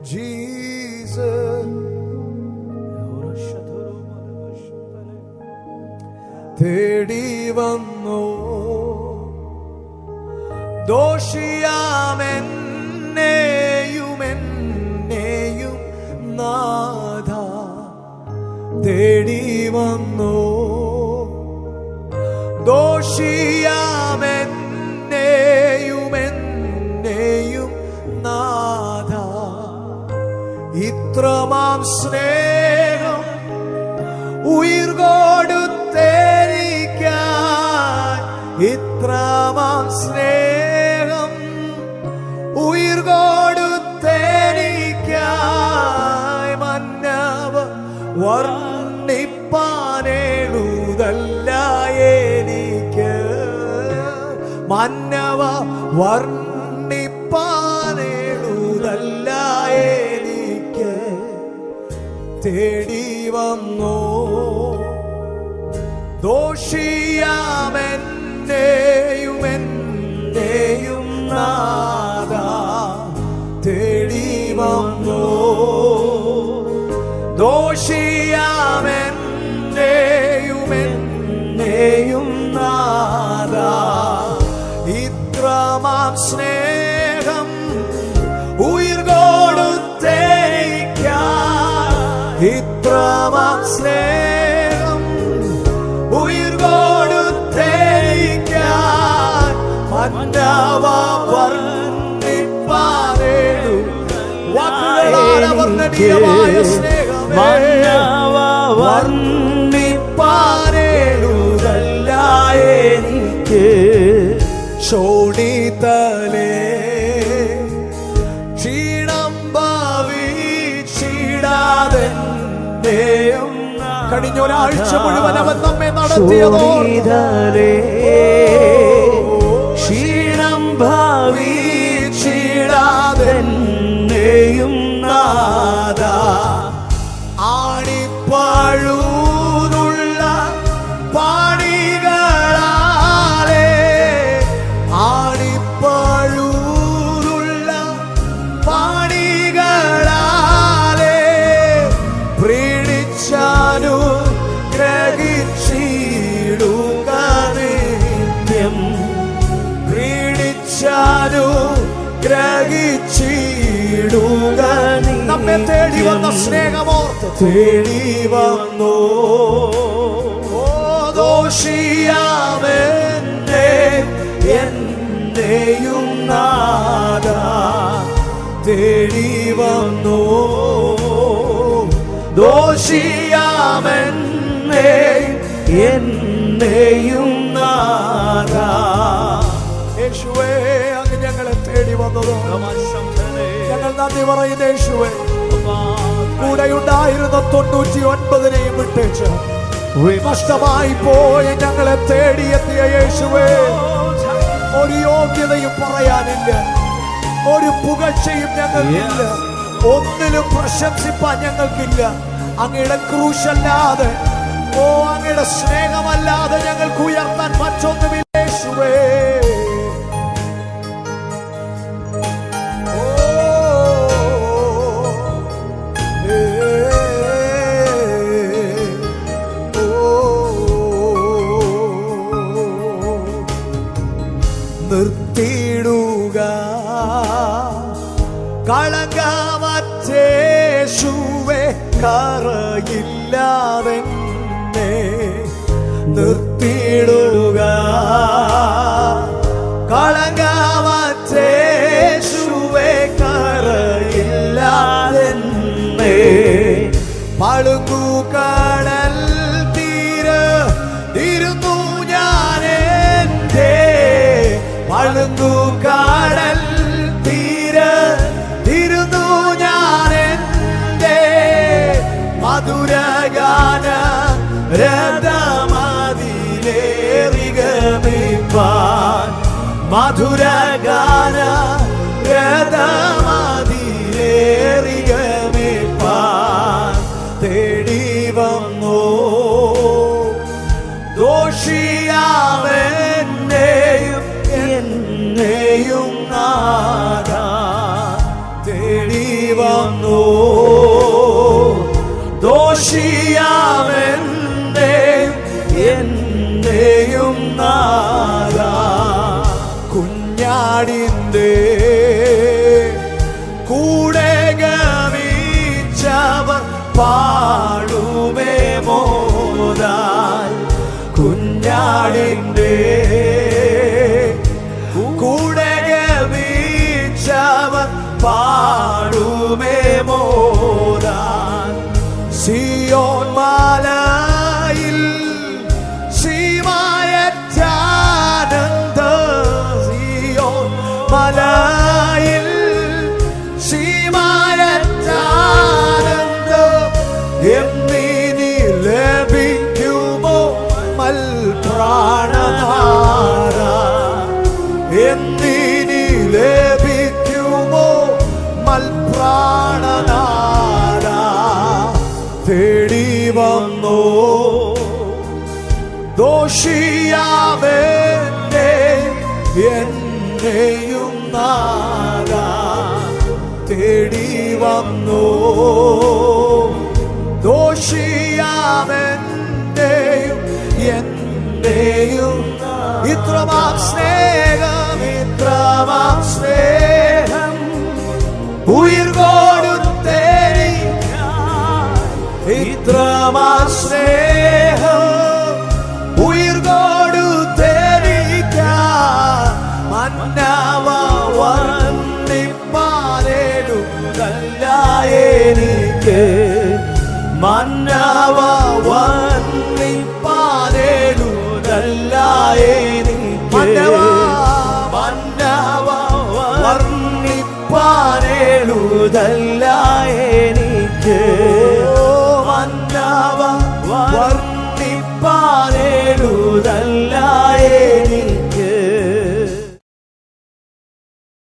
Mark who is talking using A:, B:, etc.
A: Jesus. തേടി വന്നു ദോഷിയാമെന്നെയുമെന്നെയും നാഥ തേടി വന്നു ദോഷിയാമെന്നെയുമെന്നെയും നാഥ ഇത്രമാം സ്നേഹം ഉയിർ കൊടുത്തേരിക്കാൻ ഇത്രമാം സ്നേഹം ഉയിർ കൊടുത്തേരിക്കായി മന്നവ വർണ്ണിപ്പാനെഴുതല്ല എനിക്ക് മന്നവ വർണ്ണിപ്പാനെഴുതല്ല എനിക്ക് തേടി വന്നു ദോഷിയാമെന്നെയുമെന്നെയും നാദ തേടി വന്നു ദോഷിയാമെന്നെയുമെന്നെയും നാദ ഇത്രമാം സ്നേഹം ഉയിർ കൊടുത്തേക്കാൻ ഇത്രമാം സ്നേഹം ഉയിർ കൊടുത്തേക്കാൻ മന്നവ വർണ്ണിപ്പാനേടു വാക്കുകളാൽ അവർണ്ണനീയമായ സ്നേഹമേ
B: മന്നവ
A: വർണ്ണിപ്പാനേടുതല്ല എനിക്ക് ചോടിത്തലേ ക്ഷീണം ഭാവിച്ചിടാതെ കഴിഞ്ഞ ഒരാഴ്ച മുഴുവൻ അവൻ നമ്മെ നടത്തിയതോ
B: ശോണിതലേ ക്ഷീണം ഭാവിച്ചിടാതെ
A: നെയ്യും നാദ ആണിപ്പഴുതുള്ള പാണികളാലേ ആണിപ്പഴുതുള്ള പാണികളാലേ പ്രീണിച്ചാനു ഗ്രഹിച്ചിടുക നിത്യം പ്രീണിച്ചാനു ഗ്രഹിച്ചിടുക നമ്മെ തേടി വന്ന സ്നേഹമോർത്ത് തേടി വന്നു ഓ ദോഷിയാമെന്നെ എന്നെയും നാദ തേടി വന്നു ദോഷിയാമെന്നെ എന്നെയും നാദ യേശുവേ അങ്ങ് ഞങ്ങളെ തേടി വന്നതോ ഞങ്ങൾ നന്ദി പറയുന്ന യേശുവേ കൂടെയുണ്ടായിരുന്ന തൊണ്ണൂറ്റി ഒൻപതിനെയും വിട്ടേച്ച് നഷ്ടമായി പോയ ഞങ്ങളെ തേടിയെത്തിയ യേശുവേ ഒരു യോഗ്യതയും പറയാനില്ല ഒരു പുകഴ്ചയും ഞങ്ങൾക്കില്ല ഒന്നിലും പ്രശംസിപ്പാൻ ഞങ്ങൾക്കില്ല അങ്ങയുടെ ക്രൂശല്ലാതെ ഓ അങ്ങയുടെ സ്നേഹമല്ലാതെ ഞങ്ങൾക്ക് ഉയർത്താൻ മറ്റൊന്നുമില്ല യേശുവേ നിർത്തിയിടുക കളങ്കമറ്റേശുവെ കറയില്ലാതെ നിർത്തിയിടുക കളങ്കമറ്റേശുവെ കറയില്ലാതെ പളുങ്കു കടൽ തീര ഇരുന്നു ഞാൻ എൻ്റെ പളുങ്കു കടൽ തീര ഇരുന്നു ഞാൻ എൻ്റെ മധുരഗാന രഥമതിലേറികമിപ്പാൻ മധുരഗാന രഥമതിലേറികമിപ്പാൻ തേടി വന്നു ദോഷിയാമെന്നെയും എന്നെയും നാദ തേടി വന്നു ദോഷിയാമെന്നെ എന്നെയും നാദ കുഞ്ഞാടിൻ്റെ കൂടെ ഗമിച്ചവർ പാടുമേ മോദാൽ കുഞ്ഞാടിൻ്റെ കൂടെ ഗമിച്ചവർ പാടുമേ മോദാൻ സിയോൻ മാലയിൽ സീമായറ്റാനന്ദ സിയോൻ മലയിൽ സീമായറ്റാനന്ദ എന്നിനി ലഭിക്കുമോ മൽ പ്രാണധാര എന്നിനി ലഭിക്കുമോ മൽ പ്രാണധാര തേടി വന്നു ദോഷിയാവേന്റെ എന്നെയും നാദ തേടി വന്നു ദോഷിയാവെന്റെയും എന്റെയും ഇത്രമാം സ്നേഹം ഇത്രമാം സ്നേഹം ഉയിർ കൊടുത്തേരിക്കാൻ ഇത്രമാം സ്നേഹം ഉയിർ കൊടുത്തേരിക്കാൻ മന്നവ വന്നിപ്പാലേടുകല്ല എനിക്ക് മന്നവ വന്നിപ്പാലേടുകല്ല എനിക്ക് മന്നവ വർണ്ണിപ്പാനേളുതല്ല എനിക്ക് മന്നവ വർണ്ണിപ്പാനേ